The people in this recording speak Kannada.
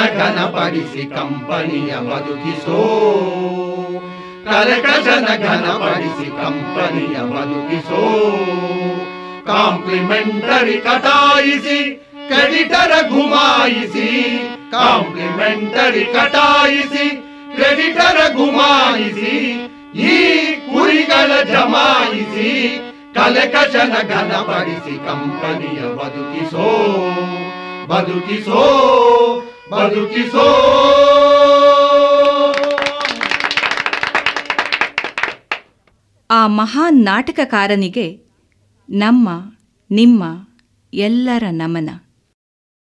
ಘನಪಡಿಸಿ ಕಂಪನಿಯ ಬದುಕಿಸೋ ಕರಕಶನ ಘನಪಡಿಸಿ ಕಂಪನಿಯ ಬದುಕಿಸೋ ಕಾಂಪ್ಲಿಮೆಂಟರಿ ಕಟಾಯಿಸಿ ಕ್ರೆಡಿಟರ ಗುಮಾಯಿಸಿ ಕಾಂಪ್ಲಿಮೆಂಟರಿ ಕಟಾಯಿಸಿ ಕ್ರೆಡಿಟರ ಗುಮಾಯಿಸಿ ಈ ಕುರಿಗಳ ಜಮಾಯಿಸಿ ಕಲೆಕಶನ ಘನಪಡಿಸಿ ಕಂಪನಿಯ ಬದುಕಿಸೋ ಬದುಕಿಸೋ ಬದುಕಿಸೋ ಆ ಮಹಾನ್ ನಾಟಕಕಾರನಿಗೆ ನಮ್ಮ ನಿಮ್ಮ ಎಲ್ಲರ ನಮನ